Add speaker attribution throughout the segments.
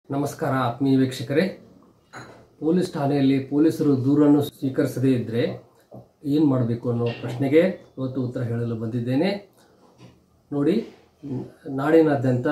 Speaker 1: ನಮಸ್ಕಾರ ಆತ್ಮೀಯ ವೀಕ್ಷಕರೇ ಪೊಲೀಸ್ ಠಾಣೆಯಲ್ಲಿ ಪೊಲೀಸರು ದೂರನ್ನು ಸ್ವೀಕರಿಸದೇ ಇದ್ದರೆ ಏನು ಮಾಡಬೇಕು ಅನ್ನೋ ಪ್ರಶ್ನೆಗೆ ಇವತ್ತು ಉತ್ತರ ಹೇಳಲು ಬಂದಿದ್ದೇನೆ ನೋಡಿ ನ್- ನಾಡಿನಾದ್ಯಂತ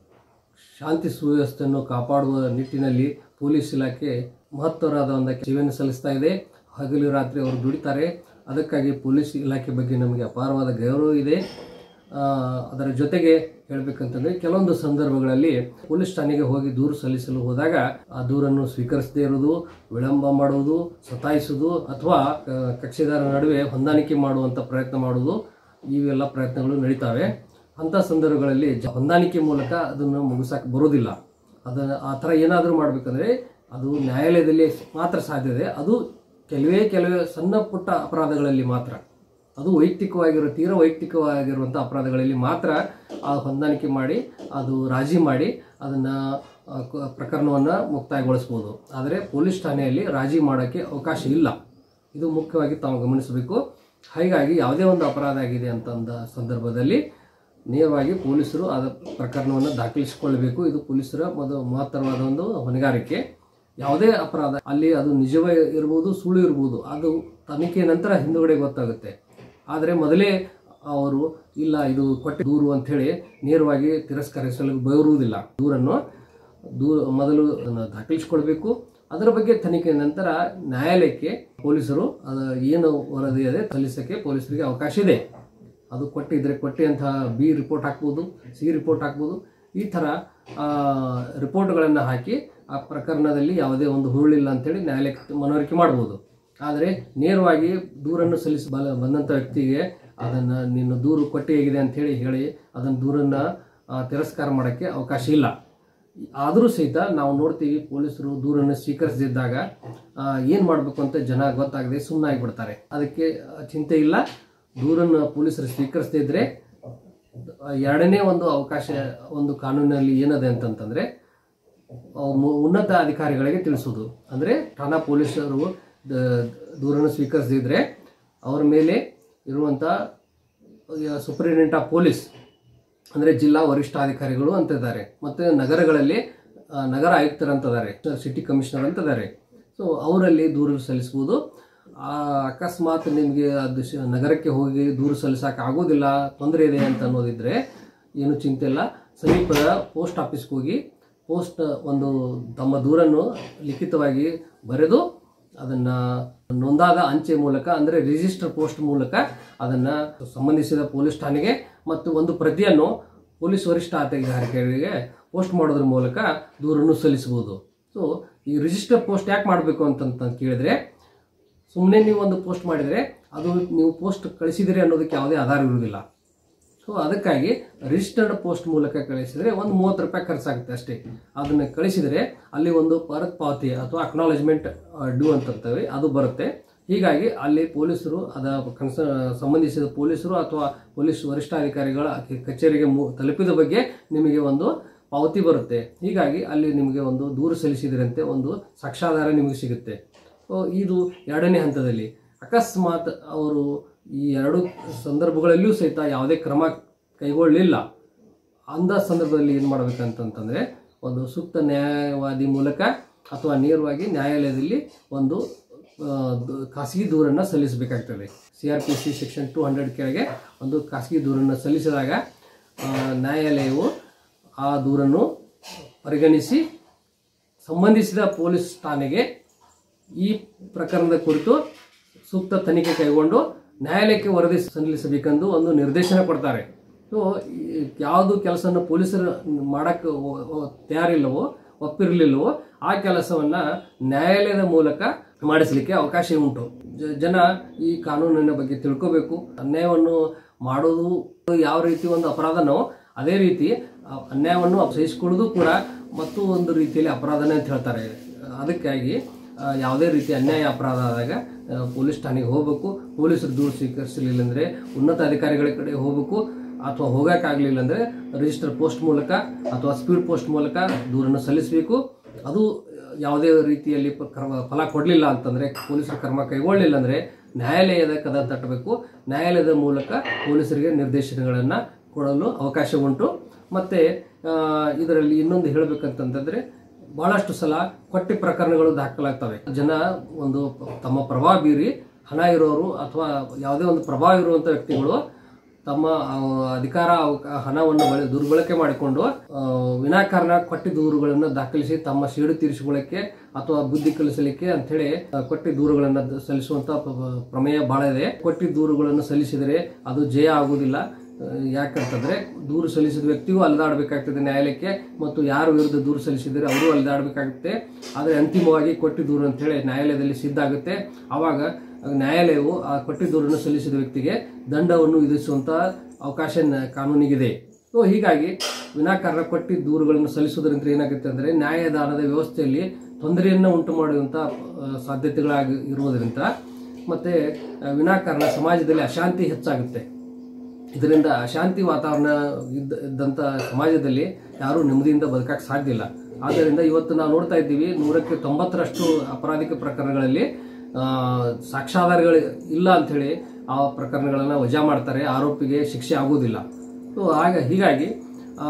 Speaker 1: ಶಾಂತಿ ಸುವ್ಯವಸ್ಥೆಯನ್ನು ಕಾಪಾಡುವ ನಿಟ್ಟಿನಲ್ಲಿ ಪೊಲೀಸ್ ಇಲಾಖೆ ಮಹತ್ತರವಾದ ಒಂದು ಸೇವೆಯನ್ನು ಸಲ್ಲಿಸ್ತಾ ಇದೆ ಹಗಲು ರಾತ್ರಿ ಅವರು ದುಡಿತಾರೆ ಅದಕ್ಕಾಗಿ ಪೊಲೀಸ್ ಇಲಾಖೆ ಬಗ್ಗೆ ನಮಗೆ ಅಪಾರವಾದ ಗೌರವ ಇದೆ ಆ, ಅದರ ಜೊತೆಗೆ ಹೇಳ್ಬೇಕಂತಂದ್ರೆ ಕೆಲವೊಂದು ಸಂದರ್ಭಗಳಲ್ಲಿ ಪೊಲೀಸ್ ಠಾಣೆಗೆ ಹೋಗಿ ದೂರು ಸಲ್ಲಿಸಲು ಹೋದಾಗ ಆ ದೂರನ್ನು ಸ್ವೀಕರಿಸದೇ ಇರುವುದು ವಿಳಂಬ ಮಾಡುವುದು ಸತಾಯಿಸುವುದು ಅಥವಾ ಆ, ಕಕ್ಷಿದಾರರ ನಡುವೆ ಹೊಂದಾಣಿಕೆ ಮಾಡುವಂಥ ಪ್ರಯತ್ನ ಮಾಡುವುದು ಇವೆಲ್ಲ ಪ್ರಯತ್ನಗಳು ನಡೀತಾವೆ ಅಂಥ ಸಂದರ್ಭಗಳಲ್ಲಿ ಜ- ಹೊಂದಾಣಿಕೆ ಮೂಲಕ ಅದನ್ನು ಮುಗಿಸಕ್ಕೆ ಬರೋದಿಲ್ಲ ಅದನ್ನು ಆ ಥರ ಏನಾದರೂ ಮಾಡಬೇಕಂದ್ರೆ ಅದು ನ್ಯಾಯಾಲಯದಲ್ಲಿ ಮಾತ್ರ ಸಾಧ್ಯತೆ ಅದು ಕೆಲವೇ ಕೆಲವೇ ಸಣ್ಣ ಪುಟ್ಟ ಅಪರಾಧಗಳಲ್ಲಿ ಮಾತ್ರ ಅದು ವೈಯಕ್ತಿಕವಾಗಿರೋ ತೀರ ವೈಯಕ್ತಿಕವಾಗಿರುವಂಥ ಅಪರಾಧಗಳಲ್ಲಿ ಮಾತ್ರ ಆ ಹೊಂದಾಣಿಕೆ ಮಾಡಿ ಅದು ರಾಜಿ ಮಾಡಿ ಅದನ್ನು ಪ್ರಕರಣವನ್ನು ಮುಕ್ತಾಯಗೊಳಿಸ್ಬೋದು ಆದರೆ ಪೊಲೀಸ್ ಠಾಣೆಯಲ್ಲಿ ರಾಜಿ ಮಾಡೋಕ್ಕೆ ಅವಕಾಶ ಇಲ್ಲ ಇದು ಮುಖ್ಯವಾಗಿ ತಾವು ಗಮನಿಸಬೇಕು ಹಾಗಾಗಿ ಯಾವುದೇ ಒಂದು ಅಪರಾಧ ಆಗಿದೆ ಅಂತ ಅಂದ ಸಂದರ್ಭದಲ್ಲಿ ನೇರವಾಗಿ ಪೊಲೀಸರು ಅದ ಪ್ರಕರಣವನ್ನು ದಾಖಲಿಸಿಕೊಳ್ಳಬೇಕು ಇದು ಪೊಲೀಸರ ಒಂದು ಮಹತ್ತರವಾದ ಒಂದು ಹೊಣೆಗಾರಿಕೆ ಯಾವುದೇ ಅಪರಾಧ ಅಲ್ಲಿ ಅದು ನಿಜವೇ ಇರ್ಬೋದು ಸುಳ್ಳು ಇರ್ಬೋದು ಅದು ತನಿಖೆ ನಂತರ ಹಿಂದುಗಡೆ ಗೊತ್ತಾಗುತ್ತೆ ಆದರೆ ಮೊದಲೇ ಅವರು ಇಲ್ಲ ಇದು ಕೊಟ್ಟ ದೂರು ಅಂಥೇಳಿ ನೇರವಾಗಿ ತಿರಸ್ಕರಿಸಲು ಬರುವುದಿಲ್ಲ ದೂರನ್ನು ದೂರ ಮೊದಲು ಅದನ್ನು ದಾಖಲಿಸಿಕೊಳ್ಬೇಕು ಅದರ ಬಗ್ಗೆ ತನಿಖೆ ನಂತರ ನ್ಯಾಯಾಲಯಕ್ಕೆ ಪೊಲೀಸರು ಅದು ಏನು ವರದಿ ಇದೆ ಸಲ್ಲಿಸಕ್ಕೆ ಪೊಲೀಸರಿಗೆ ಅವಕಾಶ ಇದೆ ಅದು ಕೊಟ್ಟಿದ್ರೆ ಕೊಟ್ಟಂತಹ ಬಿ ರಿಪೋರ್ಟ್ ಹಾಕ್ಬೋದು ಸಿ ರಿಪೋರ್ಟ್ ಹಾಕ್ಬೋದು ಈ ಥರ ರಿಪೋರ್ಟ್ಗಳನ್ನು ಹಾಕಿ ಆ ಪ್ರಕರಣದಲ್ಲಿ ಯಾವುದೇ ಒಂದು ಹುರುಳಿಲ್ಲ ಅಂತೇಳಿ ನ್ಯಾಯಾಲಯಕ್ಕೆ ಮನವರಿಕೆ ಮಾಡ್ಬೋದು ಆದರೆ ನೇರವಾಗಿ ದೂರನ್ನು ಸಲ್ಲಿಸಿ ಬಲ ಬಂದಂಥ ವ್ಯಕ್ತಿಗೆ ಅದನ್ನು ನಿನ್ನ ದೂರು ಕೊಟ್ಟಿ ಹೇಗಿದೆ ಅಂಥೇಳಿ ಹೇಳಿ ಅದನ್ನು ದೂರನ್ನು ಆ, ತಿರಸ್ಕಾರ ಮಾಡೋಕ್ಕೆ ಅವಕಾಶ ಇಲ್ಲ ಆದರೂ ಸಹಿತ ನಾವು ನೋಡ್ತೀವಿ ಪೊಲೀಸರು ದೂರನ್ನು ಸ್ವೀಕರಿಸದಿದ್ದಾಗ ಏನು ಮಾಡಬೇಕು ಅಂತ ಜನ ಗೊತ್ತಾಗದೆ ಸುಮ್ಮನೆ ಆಗಿಬಿಡ್ತಾರೆ ಅದಕ್ಕೆ ಆ, ಚಿಂತೆ ಇಲ್ಲ ದೂರನ್ನು ಪೊಲೀಸರು ಸ್ವೀಕರಿಸದೇ ಇದ್ದರೆ ಎರಡನೇ ಒಂದು ಅವಕಾಶ ಒಂದು ಕಾನೂನಿನಲ್ಲಿ ಏನದೆ ಅಂತಂತಂದರೆ ಅವು ಮು- ಉನ್ನತ ಅಧಿಕಾರಿಗಳಿಗೆ ತಿಳಿಸೋದು ಅಂದರೆ ಠಾಣಾ ಪೊಲೀಸರು ದ- ದೂರನ್ನು ಸ್ವೀಕರಿಸದಿದ್ದರೆ ಅವರ ಮೇಲೆ ಇರುವಂಥ ಸೂಪರಿಂಟೆಂಡೆಂಟ್ ಆಫ್ ಪೊಲೀಸ್ ಅಂದರೆ ಜಿಲ್ಲಾ ವರಿಷ್ಠಾಧಿಕಾರಿಗಳು ಅಂತ ಇದ್ದಾರೆ ಮತ್ತು ನಗರಗಳಲ್ಲಿ ಆ, ನಗರ ಆಯುಕ್ತರು ಅಂತ ಇದ್ದಾರೆ ಸಿಟಿ ಕಮಿಷನರ್ ಅಂತ ಇದ್ದಾರೆ ಸೊ ಅವರಲ್ಲಿ ದೂರು ಸಲ್ಲಿಸ್ಬೋದು ಆ, ಅಕಸ್ಮಾತ್ ನಿಮಗೆ ಅದು ಶ- ನಗರಕ್ಕೆ ಹೋಗಿ ದೂರು ಸಲ್ಲಿಸಕ್ಕೆ ಆಗೋದಿಲ್ಲ ತೊಂದರೆ ಇದೆ ಅಂತ ಅನ್ನೋದಿದ್ರೆ ಏನು ಚಿಂತೆ ಇಲ್ಲ ಸಮೀಪದ ಪೋಸ್ಟ್ ಆಫೀಸ್ಗೆ ಹೋಗಿ ಪೋಸ್ಟ್ ಒಂದು ತಮ್ಮ ದೂರನ್ನು ಲಿಖಿತವಾಗಿ ಬರೆದು ಅದನ್ನು ನೋಂದಾದ ಅಂಚೆ ಮೂಲಕ ಅಂದರೆ ರಿಜಿಸ್ಟರ್ ಪೋಸ್ಟ್ ಮೂಲಕ ಅದನ್ನು ಸಂಬಂಧಿಸಿದ ಪೊಲೀಸ್ ಠಾಣೆಗೆ ಮತ್ತು ಒಂದು ಪ್ರತಿಯನ್ನು ಪೊಲೀಸ್ ವರಿಷ್ಠಾಧಿಕಾರಿಗಳಿಗೆ ಪೋಸ್ಟ್ ಮಾಡೋದ್ರ ಮೂಲಕ ದೂರನ್ನು ಸಲ್ಲಿಸಬಹುದು ಸೊ ಈ ರಿಜಿಸ್ಟರ್ ಪೋಸ್ಟ್ ಯಾಕೆ ಮಾಡಬೇಕು ಅಂತಂತ ಕೇಳಿದ್ರೆ ಸುಮ್ಮನೆ ನೀವು ಒಂದು ಪೋಸ್ಟ್ ಮಾಡಿದರೆ ಅದು ನೀವು ಪೋಸ್ಟ್ ಕಳಿಸಿದಿರಿ ಅನ್ನೋದಕ್ಕೆ ಯಾವುದೇ ಆಧಾರ ಇರುವುದಿಲ್ಲ ಸೊ ಅದಕ್ಕಾಗಿ ರಿಜಿಸ್ಟರ್ಡ್ ಪೋಸ್ಟ್ ಮೂಲಕ ಕಳಿಸಿದರೆ ಒಂದು ಮೂವತ್ತು ರೂಪಾಯಿ ಖರ್ಚಾಗುತ್ತೆ ಅಷ್ಟೇ ಅದನ್ನು ಕಳಿಸಿದರೆ ಅಲ್ಲಿ ಒಂದು ಪರತ್ ಪಾವತಿ ಅಥವಾ ಅಕ್ನಾಲೇಜ್ಮೆಂಟ್ ಡ್ಯೂ ಅಂತಂತೇವೆ ಅದು ಬರುತ್ತೆ ಹೀಗಾಗಿ ಅಲ್ಲಿ ಪೊಲೀಸರು ಅದ ಕನ್ಸ ಸಂಬಂಧಿಸಿದ ಪೊಲೀಸರು ಅಥವಾ ಪೊಲೀಸ್ ವರಿಷ್ಠಾಧಿಕಾರಿಗಳ ಕಚೇರಿಗೆ ಮು ತಲುಪಿದ ಬಗ್ಗೆ ನಿಮಗೆ ಒಂದು ಪಾವತಿ ಬರುತ್ತೆ ಹೀಗಾಗಿ ಅಲ್ಲಿ ನಿಮಗೆ ಒಂದು ದೂರು ಸಲ್ಲಿಸಿದ್ರಂತೆ ಒಂದು ಸಾಕ್ಷ್ಯಾಧಾರ ನಿಮಗೆ ಸಿಗುತ್ತೆ ಸೊ ಇದು ಎರಡನೇ ಹಂತದಲ್ಲಿ ಅಕಸ್ಮಾತ್ ಅವರು ಈ ಎರಡು ಸಂದರ್ಭಗಳಲ್ಲಿಯೂ ಸಹಿತ ಯಾವುದೇ ಕ್ರಮ ಕೈಗೊಳ್ಳಲಿಲ್ಲ ಅಂದ ಸಂದರ್ಭದಲ್ಲಿ ಏನು ಮಾಡಬೇಕಂತಂತಂದರೆ ಒಂದು ಸೂಕ್ತ ನ್ಯಾಯವಾದಿ ಮೂಲಕ ಅಥವಾ ನೇರವಾಗಿ ನ್ಯಾಯಾಲಯದಲ್ಲಿ ಒಂದು ಆ, ದ- ಖಾಸಗಿ ದೂರನ್ನು ಸಲ್ಲಿಸಬೇಕಾಗ್ತದೆ C R P C section two hundred ಕೆಳಗೆ ಒಂದು ಖಾಸಗಿ ದೂರನ್ನು ಸಲ್ಲಿಸಿದಾಗ ಆ, ನ್ಯಾಯಾಲಯವು ಆ ದೂರನ್ನು ಪರಿಗಣಿಸಿ ಸಂಬಂಧಿಸಿದ ಪೊಲೀಸ್ ಠಾಣೆಗೆ ಈ ಪ್ರಕರಣದ ಕುರಿತು ಸೂಕ್ತ ತನಿಖೆ ಕೈಗೊಂಡು ನ್ಯಾಯಾಲಯಕ್ಕೆ ವರದಿ ಸಲ್ಲಿಸಬೇಕೆಂದು ಒಂದು ನಿರ್ದೇಶನ ಕೊಡ್ತಾರೆ ಸೊ ಯಾವುದು ಕೆಲಸನ ಪೊಲೀಸರು ಮಾಡೋಕ್ಕೆ ತಯಾರಿಲ್ಲವೋ ಒಪ್ಪಿರಲಿಲ್ಲವೋ ಆ ಕೆಲಸವನ್ನು ನ್ಯಾಯಾಲಯದ ಮೂಲಕ ಮಾಡಿಸಲಿಕ್ಕೆ ಅವಕಾಶ ಉಂಟು ಜ- ಜನ ಈ ಕಾನೂನಿನ ಬಗ್ಗೆ ತಿಳ್ಕೋಬೇಕು ಅನ್ಯಾಯವನ್ನು ಮಾಡೋದು ಯಾವ ರೀತಿ ಒಂದು ಅಪರಾಧನೋ ಅದೇ ರೀತಿ ಆ ಅನ್ಯಾಯವನ್ನು ಸಹಿಸಿಕೊಳ್ಳೋದು ಕೂಡ ಮತ್ತು ಒಂದು ರೀತಿಯಲ್ಲಿ ಅಪರಾಧನೇ ಅಂತ ಹೇಳ್ತಾರೆ ಅದಕ್ಕಾಗಿ ಆ, ಯಾವುದೇ ರೀತಿ ಅನ್ಯಾಯ ಅಪರಾಧ ಆದಾಗ ಆ, ಪೊಲೀಸ್ ಠಾಣೆಗೆ ಹೋಗಬೇಕು ಪೊಲೀಸರು ದೂರು ಸ್ವೀಕರಿಸಲಿಲ್ಲ ಅಂದರೆ ಉನ್ನತ ಅಧಿಕಾರಿಗಳ ಕಡೆ ಹೋಗಬೇಕು ಅಥವಾ ಹೋಗೋಕ್ಕಾಗಲಿಲ್ಲ ಅಂದರೆ ರಿಜಿಸ್ಟರ್ ಪೋಸ್ಟ್ ಮೂಲಕ ಅಥವಾ ಸ್ಪೀಡ್ ಪೋಸ್ಟ್ ಮೂಲಕ ದೂರನ್ನು ಸಲ್ಲಿಸಬೇಕು ಅದು ಯಾವುದೇ ರೀತಿಯಲ್ಲಿ ಪ- ಕ್ರಮ ಫಲ ಕೊಡಲಿಲ್ಲ ಅಂತಂದರೆ ಪೊಲೀಸರು ಕ್ರಮ ಕೈಗೊಳ್ಳಲಿಲ್ಲ ಅಂದರೆ ನ್ಯಾಯಾಲಯದ ಕದ ತಟ್ಟಬೇಕು ನ್ಯಾಯಾಲಯದ ಮೂಲಕ ಪೊಲೀಸರಿಗೆ ನಿರ್ದೇಶನಗಳನ್ನು ಕೊಡಲು ಅವಕಾಶ ಉಂಟು ಮತ್ತು ಇದರಲ್ಲಿ ಇನ್ನೊಂದು ಹೇಳಬೇಕಂತಂತಂದರೆ ಬಹಳಷ್ಟು ಸಲ ಕೊಟ್ಟಿ ಪ್ರಕರಣಗಳು ದಾಖಲಾಗ್ತವೆ ಜನ ಒಂದು ತಮ್ಮ ಪ್ರಭಾವ ಬೀರಿ ಹಣ ಇರೋರು ಅಥವಾ ಯಾವುದೇ ಒಂದು ಪ್ರಭಾವ ಇರುವಂಥ ವ್ಯಕ್ತಿಗಳು ತಮ್ಮ ಆ, ಅಧಿಕಾರ ಅವಕ- ಹಣವನ್ನು ಬಳ- ದುರ್ಬಳಕೆ ಮಾಡಿಕೊಂಡು ಆ, ವಿನಾಕಾರಣ ಕೊಟ್ಟಿ ದೂರುಗಳನ್ನು ದಾಖಲಿಸಿ ತಮ್ಮ ಸೇಡು ತೀರಿಸಿಕೊಳ್ಳಕ್ಕೆ ಅಥವಾ ಬುದ್ಧಿ ಕಲಿಸಲಿಕ್ಕೆ ಅಂಥೇಳಿ ಆ, ಕೊಟ್ಟಿ ದೂರುಗಳನ್ನು ದ- ಸಲ್ಲಿಸುವಂತ ಪ- ಪ- ಪ್ರಮೇಯ ಬಹಳ ಇದೆ ಕೊಟ್ಟಿ ದೂರುಗಳನ್ನು ಸಲ್ಲಿಸಿದರೆ ಅದು ಜಯ ಆಗುವುದಿಲ್ಲ ಆ, ಯಾಕಂತಂದ್ರೆ ದೂರು ಸಲ್ಲಿಸಿದ ವ್ಯಕ್ತಿಯೂ ಅಲೆದಾಡಬೇಕಾಗ್ತದೆ ನ್ಯಾಯಾಲಯಕ್ಕೆ ಮತ್ತು ಯಾರ ವಿರುದ್ಧ ದೂರು ಸಲ್ಲಿಸಿದರೆ ಅವರು ಅಲೆದಾಡಬೇಕಾಗುತ್ತೆ ಆದರೆ ಅಂತಿಮವಾಗಿ ಕೊಟ್ಟಿ ದೂರು ಅಂತೇಳಿ ನ್ಯಾಯಾಲಯದಲ್ಲಿ ಸಿದ್ಧ ಆಗುತ್ತೆ ಆವಾಗ ನ್ಯಾಯಾಲಯವು ಆ ಕೊಟ್ಟಿ ದೂರನ್ನು ಸಲ್ಲಿಸಿದ ವ್ಯಕ್ತಿಗೆ ದಂಡವನ್ನು ವಿಧಿಸುವಂತ ಅವಕಾಶ ನ- ಕಾನೂನಿಗಿದೆ ಸೊ ಹೀಗಾಗಿ ವಿನಾಕಾರಣ ಕೊಟ್ಟಿ ದೂರುಗಳನ್ನು ಸಲ್ಲಿಸುವುದರಿಂದ ಏನಾಗುತ್ತೆ ಅಂದರೆ ನ್ಯಾಯದಾನದ ವ್ಯವಸ್ಥೆಯಲ್ಲಿ ತೊಂದರೆಯನ್ನು ಉಂಟು ಮಾಡುವಂಥ ಆ, ಸಾಧ್ಯತೆಗಳಾಗಿ ಇರುವುದರಿಂದ ಮತ್ತೆ ಆ, ವಿನಾಕಾರಣ ಸಮಾಜದಲ್ಲಿ ಅಶಾಂತಿ ಹೆಚ್ಚಾಗುತ್ತೆ ಇದರಿಂದ ಅಶಾಂತಿ ವಾತಾವರಣ ಇದ್ದ ಇದ್ದಂಥ ಸಮಾಜದಲ್ಲಿ ಯಾರೂ ನೆಮ್ಮದಿಯಿಂದ ಬದುಕಕ್ಕೆ ಸಾಧ್ಯ ಇಲ್ಲ ಆದ್ದರಿಂದ ಇವತ್ತು ನಾವು ನೋಡ್ತಾ ಇದ್ದೀವಿ ನೂರಕ್ಕೆ ತೊಂಬತ್ತರಷ್ಟು ಅಪರಾಧಿಕ ಪ್ರಕರಣಗಳಲ್ಲಿ ಆ, ಸಾಕ್ಷ್ಯಾಧಾರಗಳು ಇಲ್ಲ ಅಂಥೇಳಿ ಆ ಪ್ರಕರಣಗಳನ್ನು ವಜಾ ಮಾಡ್ತಾರೆ ಆರೋಪಿಗೆ ಶಿಕ್ಷೆ ಆಗುವುದಿಲ್ಲ ಸೊ ಆಗ ಹೀಗಾಗಿ ಆ,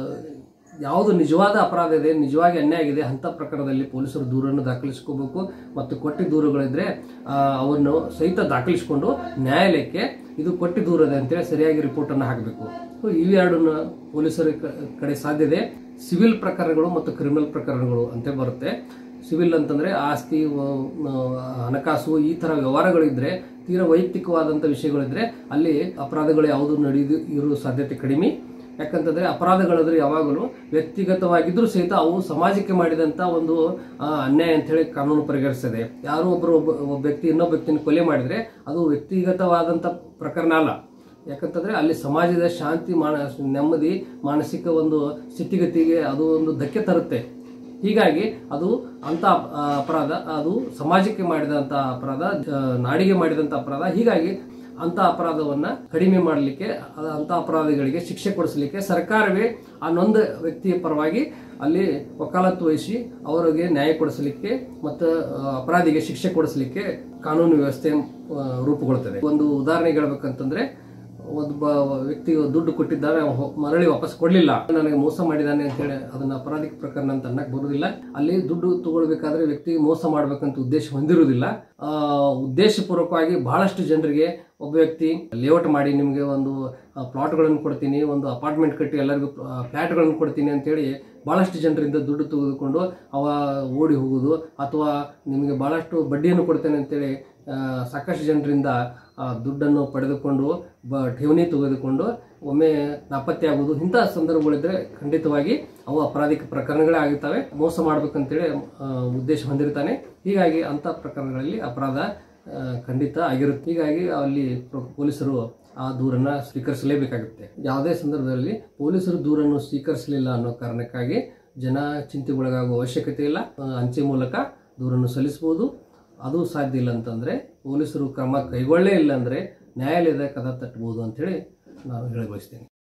Speaker 1: ಯಾವುದು ನಿಜವಾದ ಅಪರಾಧ ಇದೆ ನಿಜವಾಗಿ ಅನ್ಯಾಯ ಆಗಿದೆ ಅಂಥ ಪ್ರಕರಣದಲ್ಲಿ ಪೊಲೀಸರು ದೂರನ್ನು ದಾಖಲಿಸ್ಕೋಬೇಕು ಮತ್ತು ಕೊಟ್ಟಿ ದೂರುಗಳಿದ್ರೆ ಆ, ಅವನ್ನು ಸಹಿತ ದಾಖಲಿಸಿಕೊಂಡು ನ್ಯಾಯಾಲಯಕ್ಕೆ ಇದು ಕೊಟ್ಟಿ ದೂರದೆ ಅಂತೇಳಿ ಸರಿಯಾಗಿ ರಿಪೋರ್ಟನ್ನು ಹಾಕಬೇಕು ಸೊ ಇವೆರಡನ್ನ ಪೊಲೀಸರ ಕ- ಕಡೆ ಸಾಧ್ಯತೆ ಸಿವಿಲ್ ಪ್ರಕರಣಗಳು ಮತ್ತು ಕ್ರಿಮಿನಲ್ ಪ್ರಕರಣಗಳು ಅಂತ ಬರುತ್ತೆ ಸಿವಿಲ್ ಅಂತಂದ್ರೆ ಆಸ್ತಿ ವ- ವ- ಹಣಕಾಸು ಈ ತರ ವ್ಯವಹಾರಗಳಿದ್ರೆ ತೀರಾ ವೈಯಕ್ತಿಕವಾದಂಥ ವಿಷಯಗಳಿದ್ರೆ ಅಲ್ಲಿ ಅಪರಾಧಗಳು ಯಾವುದು ನಡೆದು ಇರುವ ಸಾಧ್ಯತೆ ಕಡಿಮೆ ಯಾಕಂತಂದ್ರೆ ಅಪರಾಧಗಳಾದ್ರೆ ಯಾವಾಗಲೂ ವ್ಯಕ್ತಿಗತವಾಗಿದ್ರೂ ಸಹಿತ ಅವು ಸಮಾಜಕ್ಕೆ ಮಾಡಿದಂತ ಒಂದು ಆ, ಅನ್ಯಾಯ ಅಂತ ಹೇಳಿ ಕಾನೂನು ಪರಿಗಣಿಸ್ತದೆ ಯಾರೋ ಒಬ್ಬರು ಒಬ್ಬ ಒಬ್ಬ ವ್ಯಕ್ತಿ ಇನ್ನೊಬ್ಬ ವ್ಯಕ್ತಿನ ಕೊಲೆ ಮಾಡಿದ್ರೆ ಅದು ವ್ಯಕ್ತಿಗತವಾದಂಥ ಪ್ರಕರಣ ಅಲ್ಲ ಯಾಕಂತಂದ್ರೆ ಅಲ್ಲಿ ಸಮಾಜದ ಶಾಂತಿ ಮಾನ ನೆಮ್ಮದಿ ಮಾನಸಿಕ ಒಂದು ಸ್ಥಿತಿಗತಿಗೆ ಅದು ಒಂದು ಧಕ್ಕೆ ತರುತ್ತೆ ಹೀಗಾಗಿ ಅದು ಅಂತ ಆ, ಅಪರಾಧ ಅದು ಸಮಾಜಕ್ಕೆ ಮಾಡಿದಂಥ ಅಪರಾಧ ಆ, ನಾಡಿಗೆ ಮಾಡಿದಂಥ ಅಪರಾಧ ಹೀಗಾಗಿ ಅಂತ ಅಪರಾಧವನ್ನ ಕಡಿಮೆ ಮಾಡಲಿಕ್ಕೆ ಅಂತ ಅಪರಾಧಿಗಳಿಗೆ ಶಿಕ್ಷೆ ಕೊಡಿಸಲಿಕ್ಕೆ ಸರ್ಕಾರವೇ ಆ ನೊಂದ ವ್ಯಕ್ತಿಯ ಪರವಾಗಿ ಅಲ್ಲಿ ವಕಾಲತ್ತು ವಹಿಸಿ ಅವರಿಗೆ ನ್ಯಾಯ ಕೊಡಿಸಲಿಕ್ಕೆ ಮತ್ತು ಆ, ಅಪರಾಧಿಗೆ ಶಿಕ್ಷೆ ಕೊಡಿಸಲಿಕ್ಕೆ ಕಾನೂನು ವ್ಯವಸ್ಥೆ ಆ, ರೂಪುಗೊಳ್ಳುತ್ತದೆ ಒಂದು ಉದಾಹರಣೆಗೆ ಹೇಳ್ಬೇಕಂತಂದ್ರೆ ಒಬ್ಬ ವ್ಯಕ್ತಿ ದುಡ್ಡು ಕೊಟ್ಟಿದ್ದಾನೆ ಅವ ಹೊ- ಮರಳಿ ವಾಪಸ್ ಕೊಡ್ಲಿಲ್ಲ ನನಗೆ ಮೋಸ ಮಾಡಿದ್ದಾನೆ ಅಂತ ಹೇಳಿ ಅದನ್ನ ಅಪರಾಧಿಕ ಪ್ರಕರಣ ಅಂತ ಅನ್ನಕ್ ಬರುವುದಿಲ್ಲ ಅಲ್ಲಿ ದುಡ್ಡು ತಗೊಳ್ಬೇಕಾದ್ರೆ ವ್ಯಕ್ತಿ ಮೋಸ ಮಾಡ್ಬೇಕಂತ ಉದ್ದೇಶ ಹೊಂದಿರುವುದಿಲ್ಲ ಆ, ಉದ್ದೇಶಪೂರ್ವಕವಾಗಿ ಬಹಳಷ್ಟು ಜನರಿಗೆ ಒಬ್ಬ ವ್ಯಕ್ತಿ ಲೇಔಟ್ ಮಾಡಿ ನಿಮಗೆ ಒಂದು ಪ್ಲಾಟ್ಗಳನ್ನು ಕೊಡ್ತೀನಿ ಒಂದು ಅಪಾರ್ಟ್ಮೆಂಟ್ ಕಟ್ಟಿ ಎಲ್ಲರಿಗೂ ಫ್ಲ್ಯಾಟ್ಗಳನ್ನು ಕೊಡ್ತೀನಿ ಅಂತೇಳಿ ಬಹಳಷ್ಟು ಜನರಿಂದ ದುಡ್ಡು ತೆಗೆದುಕೊಂಡು ಅವ ಓಡಿ ಹೋಗುವುದು ಅಥವಾ ನಿಮಗೆ ಬಹಳಷ್ಟು ಬಡ್ಡಿಯನ್ನು ಕೊಡ್ತೇನೆ ಅಂತೇಳಿ ಆ, ಸಾಕಷ್ಟು ಜನರಿಂದ ಆ ದುಡ್ಡನ್ನು ಪಡೆದುಕೊಂಡು ಬ ಠೇವಣಿ ತೆಗೆದುಕೊಂಡು ಒಮ್ಮೆ ನಾಪತ್ತೆ ಆಗುವುದು ಇಂತಹ ಸಂದರ್ಭಗಳಿದ್ರೆ ಖಂಡಿತವಾಗಿ ಅವು ಅಪರಾಧಿಕ ಪ್ರಕರಣಗಳೇ ಆಗುತ್ತವೆ ಮೋಸ ಮಾಡ್ಬೇಕಂತೇಳಿ ಆ, ಉದ್ದೇಶ ಹೊಂದಿರ್ತಾನೆ ಹೀಗಾಗಿ ಅಂಥ ಪ್ರಕರಣಗಳಲ್ಲಿ ಅಪರಾಧ ಆ, ಖಂಡಿತ ಆಗಿರುತ್ತೆ ಹೀಗಾಗಿ ಅಲ್ಲಿ ಪ್ರ- ಪೊಲೀಸರು ಆ ದೂರನ್ನ ಸ್ವೀಕರಿಸಲೇಬೇಕಾಗುತ್ತೆ ಯಾವುದೇ ಸಂದರ್ಭದಲ್ಲಿ ಪೊಲೀಸರು ದೂರನ್ನು ಸ್ವೀಕರಿಸಲಿಲ್ಲ ಅನ್ನೋ ಕಾರಣಕ್ಕಾಗಿ ಜನ ಚಿಂತೆಗೊಳಗಾಗುವ ಅವಶ್ಯಕತೆ ಇಲ್ಲ ಆ, ಅಂಚೆ ಮೂಲಕ ದೂರನ್ನು ಸಲ್ಲಿಸಬಹುದು ಅದು ಸಾಧ್ಯ ಇಲ್ಲ ಅಂತಂದ್ರೆ ಪೊಲೀಸರು ಕ್ರಮ ಕೈಗೊಳ್ಳೇ ಇಲ್ಲ ಅಂದ್ರೆ ನ್ಯಾಯಾಲಯದ ಕದ ತಟ್ಟಬಹುದು ಅಂತೇಳಿ ನಾನು ಹೇಳಿ ಬಯಸ್ತೇನೆ